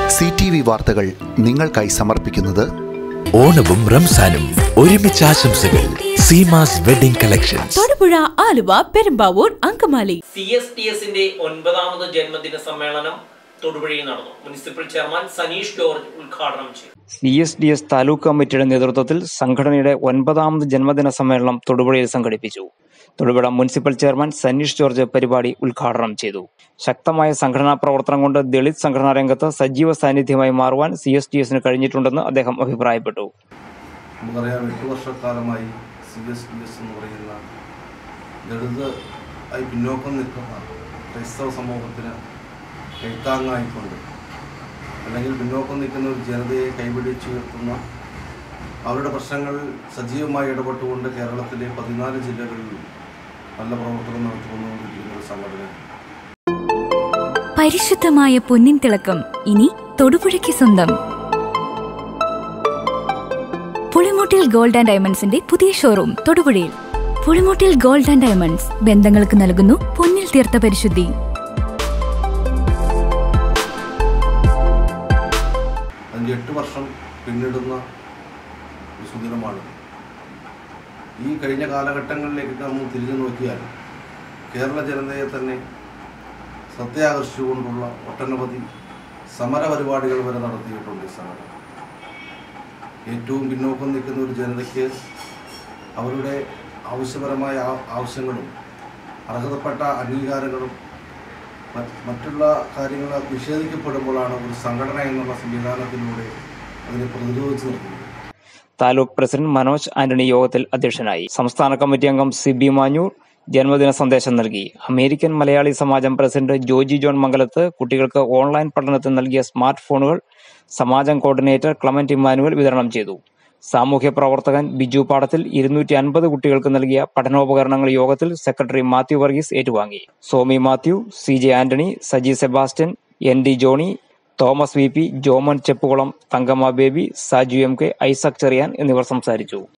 C T V വാർത്തകൾ നിങ്ങൾക്കായി സമർപ്പിക്കുന്നത് ഓണവും റംസാനും ഒരുമിച്ച് ആശംസകൾ Seemas wedding collections Thodupuzha Aluva Perumbavoor Angamaly C S T എസിന്റെ ഒൻപതാമത് ജന്മദിന സമ്മേളനം തൊടുപുഴയിൽ നടന്നു മുനിസിപ്പൽ ചെയർമാൻ സനീഷ് ജോർജ് ഉദ്ഘാടനം ചെയ്തു C S D S taluk കമ്മിറ്റിയുടെ നേതൃത്വത്തിൽ സംഘടനയുടെ ഒൻപതാമത് ജന്മദിന സമ്മേളനം തൊടുപുഴയിൽ സംഘടിപ്പിച്ചു തൊടുപുഴ മുനിസിപ്പൽ ചെയർമാൻ സനീഷ് ജോർജ് പരിപാടി ഉദ്ഘാടനം ചെയ്തു ശക്തമായ സംഘടനാ പ്രവർത്തനം കൊണ്ട് ദളിത് സംഘടനാ രംഗത്ത് സജീവ സാന്നിധ്യമായി മാറുവാൻ സി എസ് ഡി എസിന് കഴിഞ്ഞിട്ടുണ്ടെന്ന് അദ്ദേഹം അഭിപ്രായപ്പെട്ടു നമുക്കറിയാം എട്ട് വർഷക്കാലമായി സി എസ് ഡി എസ് എന്ന് പറയുന്ന ദളിത് ആയി പിന്നോക്കം നിൽക്കുന്ന ക്രൈസ്തവ സമൂഹത്തിന് കൈത്താങ്ങായിക്കൊണ്ട് അല്ലെങ്കിൽ പിന്നോക്കം നിൽക്കുന്ന ഒരു ജനതയെ കൈപിടിച്ചുയർത്തുന്ന അവരുടെ പ്രശ്നങ്ങളിൽ സജീവമായി ഇടപെട്ടുകൊണ്ട് കേരളത്തിലെ പതിനാല് ജില്ലകളിൽ നല്ല പ്രവർത്തനം നടത്തിക്കൊണ്ടുകൊണ്ടിരിക്കുന്ന ഒരു സംഘടനയാണ് പരിശുദ്ധമായ പൊന്നിൻ തിളക്കം ഇനി തൊടുപുഴയ്ക്ക് സ്വന്തം പുളിമൂട്ടിൽ ഗോൾഡ് ആൻഡ് ഡയമണ്ട്സിന്റെ പുതിയ ഷോറൂം തൊടുപുഴയിൽ പുളിമൂട്ടിൽ ഗോൾഡ് ആൻഡ് ഡയമണ്ട്സ് ബന്ധങ്ങൾക്ക് നൽകുന്നു പൊന്നിൽ തീർത്ത പരിശുദ്ധി അതിൻ്റെ എട്ട് വർഷം പിന്നിടുന്ന ഒരു സുദിനമാണ് ഈ കഴിഞ്ഞ കാലഘട്ടങ്ങളിലേക്ക് നമ്മൾ തിരിഞ്ഞു നോക്കിയാൽ കേരള ജനതയെ തന്നെ ശ്രദ്ധയാകർഷിച്ചുകൊണ്ടുള്ള ഒട്ടനവധി സമര പരിപാടികൾ വരെ നടത്തിയിട്ടുണ്ട് ഈ സംഘടന ഏറ്റവും പിന്നോക്കം നിൽക്കുന്ന ഒരു ജനതയ്ക്ക് അവരുടെ ആവശ്യപരമായ ആ- ആവശ്യങ്ങളും അർഹതപ്പെട്ട അംഗീകാരങ്ങളും മറ്റ് മറ്റുള്ള കാര്യങ്ങൾ നിഷേധിക്കപ്പെടുമ്പോഴാണ് ഒരു സംഘടന എന്നുള്ള സംവിധാനത്തിലൂടെ അതിനെ പ്രതിരോധിച്ചു നിർത്തുന്നത് താലൂക്ക് പ്രസിഡന്റ് മനോജ് ആന്റണി യോഗത്തിൽ അധ്യക്ഷനായി സംസ്ഥാന കമ്മിറ്റി അംഗം സിബി മാഞ്ഞൂർ ജന്മദിന സന്ദേശം നൽകി അമേരിക്കൻ മലയാളി സമാജം പ്രസിഡന്റ് ജോജി ജോൺ മംഗലത്ത് കുട്ടികൾക്ക് ഓൺലൈൻ പഠനത്തിന് നൽകിയ സ്മാർട്ട് ഫോണുകൾ സമാജം കോർഡിനേറ്റർ ക്ലമന്റ് ഇമ്മാനുവൽ വിതരണം ചെയ്തു സാമൂഹ്യ പ്രവർത്തകൻ ബിജു പാടത്തിൽ ഇരുന്നൂറ്റി അൻപത് കുട്ടികൾക്ക് നൽകിയ പഠനോപകരണങ്ങൾ യോഗത്തിൽ സെക്രട്ടറി മാത്യു വർഗീസ് ഏറ്റുവാങ്ങി Somi Mathew C J Antony Saji Sebastian N D Johny Thomas V P Joman Cheppukulam Thankamma Baby Saju M K Isaac Cherian എന്നിവർ സംസാരിച്ചു